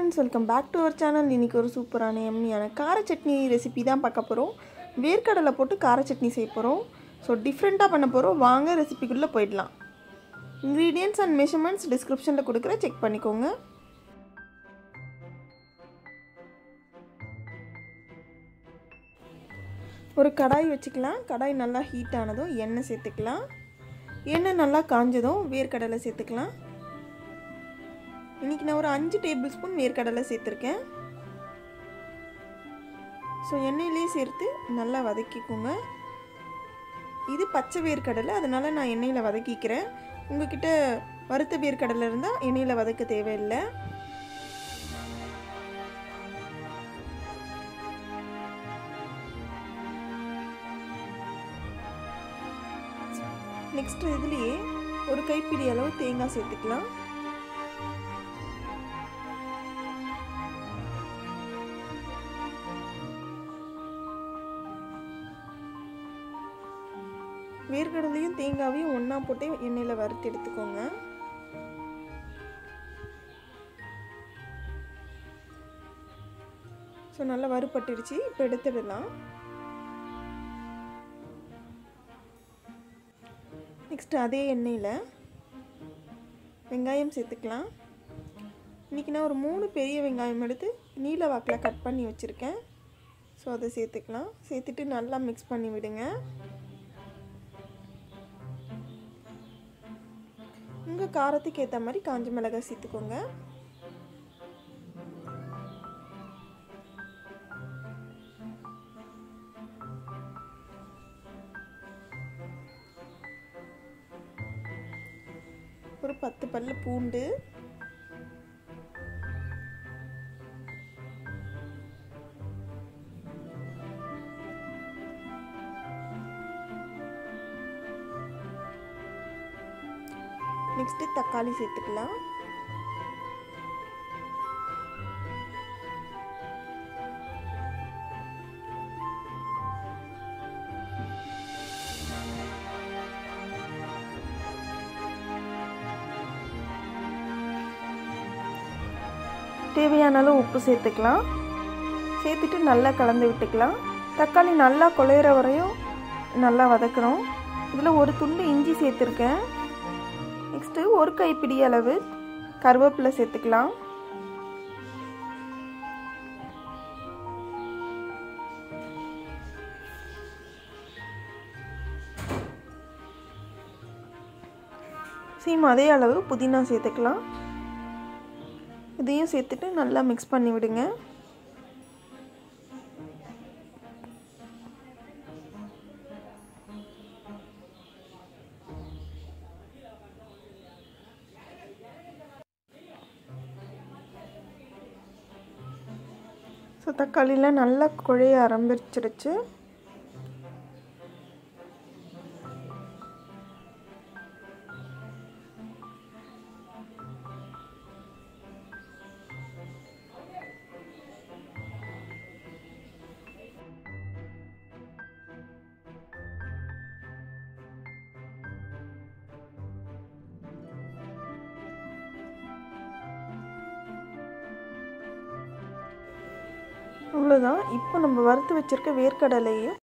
friends welcome back to our channel இன்றைக்கி ஒரு சூப்பரான எம்மியான கார சட்னி ரெசிபி தான் பார்க்க போகிறோம் வேர்க்கடலை போட்டு கார சட்னி செய்ய போகிறோம் ஸோ டிஃப்ரெண்ட்டாக பண்ண போகிறோம் வாங்க ரெசிபிக்குள்ளே போயிடலாம் இன்க்ரீடியன்ட்ஸ் அண்ட் மெஷர்மெண்ட்ஸ் டிஸ்கிரிப்ஷனில் கொடுக்குற செக் பண்ணிக்கோங்க ஒரு கடாய் வச்சுக்கலாம் கடாய் நல்லா ஹீட் ஆனதும் எண்ணெய் சேர்த்துக்கலாம் எண்ணெய் நல்லா காஞ்சதும் வேர்க்கடலை சேர்த்துக்கலாம் இன்றைக்கி நான் ஒரு அஞ்சு டேபிள் ஸ்பூன் வேர்க்கடலை சேர்த்துருக்கேன் ஸோ எண்ணெயிலே சேர்த்து நல்லா வதக்கிக்கோங்க இது பச்சை வேர்க்கடலை அதனால் நான் எண்ணெயில் வதக்கிக்கிறேன் உங்ககிட்ட வறுத்த வேர்க்கடலை இருந்தால் எண்ணெயில் வதக்க தேவையில்லை நெக்ஸ்ட் இதுலேயே ஒரு கைப்பிடி அளவு தேங்காய் சேர்த்துக்கலாம் வேர்க்கடலையும் தேங்காவையும் ஒன்றா போட்டு எண்ணெயில் வறுத்து எடுத்துக்கோங்க ஸோ நல்லா வறுப்பட்டுடுச்சு இப்போ எடுத்துடலாம் நெக்ஸ்ட்டு அதே எண்ணெயில் வெங்காயம் சேர்த்துக்கலாம் இன்றைக்கி நான் ஒரு மூணு பெரிய வெங்காயம் எடுத்து நீல வாக்கில் கட் பண்ணி வச்சுருக்கேன் ஸோ அதை சேர்த்துக்கலாம் சேர்த்துட்டு நல்லா மிக்ஸ் பண்ணி விடுங்க உங்கள் காரத்துக்கு ஏற்ற மாதிரி காஞ்ச மிளகாய் சேர்த்துக்கோங்க ஒரு பத்து பல்லு பூண்டு நெக்ஸ்ட்டு தக்காளி சேர்த்துக்கலாம் தேவையான அளவு உப்பு சேர்த்துக்கலாம் சேர்த்துட்டு நல்லா கலந்து விட்டுக்கலாம் தக்காளி நல்லா குழையிற வரையும் நல்லா வதக்கணும் இதில் ஒரு துண்டு இஞ்சி சேர்த்துருக்கேன் நெக்ஸ்ட்டு ஒரு கைப்பிடி அளவு கருவேப்பிலை சேர்த்துக்கலாம் சேம் அதே அளவு புதினா சேர்த்துக்கலாம் இதையும் சேர்த்துட்டு நல்லா மிக்ஸ் பண்ணி விடுங்க ஸோ தக்காளிலாம் நல்லா குழைய ஆரம்பிச்சிருச்சு அவ்வளோதான் இப்போ நம்ம வறுத்து வச்சுருக்க வேர்க்கடலையும்